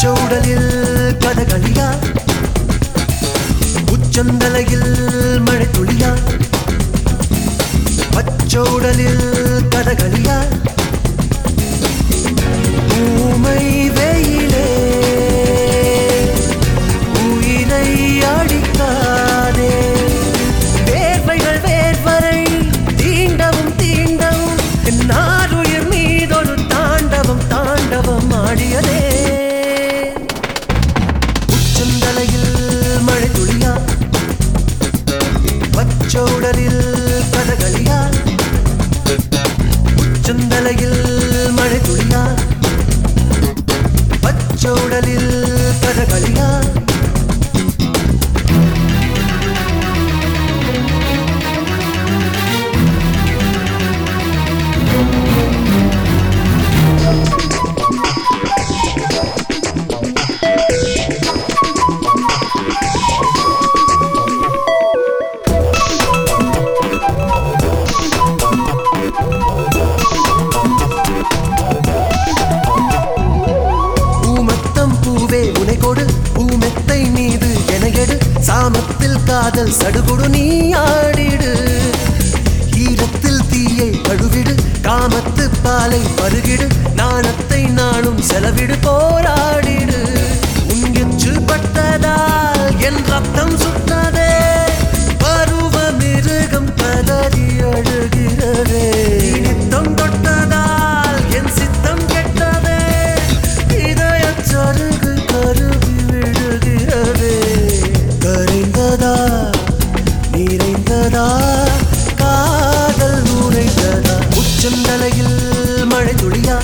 பச்சோடலில் கதகளியா உச்சந்தலையில் மழை துளியா பச்சோடலில் கதகளியா ஊமை வெயிலே உயிரை அடிக்காதே வேர்வைகள் வேர்வரை தீண்டவும் தீண்டவும் என் ஆருயிர் மீதொரு தாண்டவம் தாண்டவம் ஆடியதே உச்சந்தலையில் மழை துளியா பச்சோடலில் கதகளியா உச்சந்தலையில் மழை துளியா பச்சோடலில் கதகளியா பூமத்தம் பூவே உனை கொடு பூமெத்தை மீது என எடு சாமத்தில் காதல் சடுகுடு நீ ஆடிடு ஈரத்தில் தீயை கழுவிடு காமத்து பாலை பருகிடு நாணத்தை நானும் செலவிடு போராடிடு உன் எச்சு பட்டதால் என் ரத்தம் சுட்டதே பருவ மிருகம் கதறி அழுகிறதே நித்தம் தொட்டதால் என் சித்தம் கெட்டதே இதயச் சருகு கருவி விழுகிறதே கரைந்ததா நிறைந்ததா காதல் நுழைந்ததா உச்சந்தலையில் மழை துளியா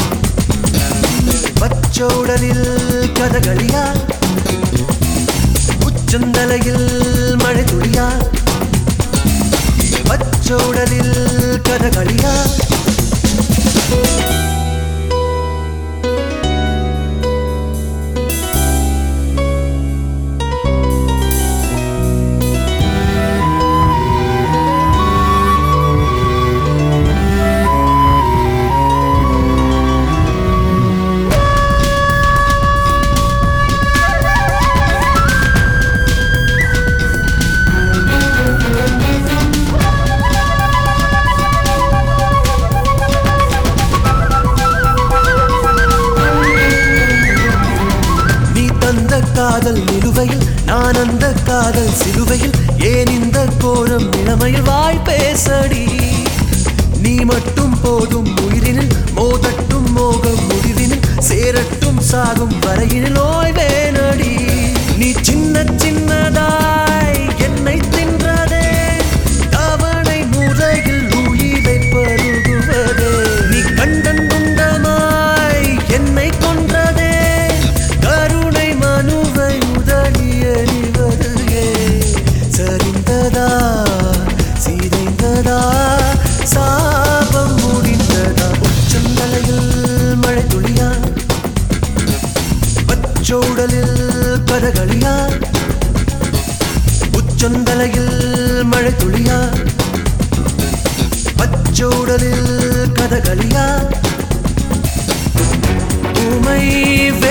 பச்சோடலில் கதகளியா உச்சந்தலையில் மழை துளியா பச்சோடலில் கதகளியா நீ தந்த காதல் நிலுவையில் நான் அந்த காதல் சிலுவையில் ஏன் இந்த கோரம் இளமையில் வாய் பேசடி நீ மட்டும் போதும் உயிரினில் மோதட்டும் மோகம் முடிவினில் சேரட்டும் சாகும் வரையினில் ஓய்வேனடி நீ சின்ன சின்னதாய் என்னை தின்றதே தவணை முறையில் உயிரை பருகுவதே நீ கண்டன் குண்டமாய் என்னை கொன்றதே கருணை மனுவை முதலி எறிவதுவே சரிந்ததா சிதைந்ததா சாபம் முடிந்ததா உச்சந்தலையில் மழை துளியா பச்சோடலில் கதகளியா உச்சந்தலையில் மழை துளியா பச்சோடலில் கதகளியா உமை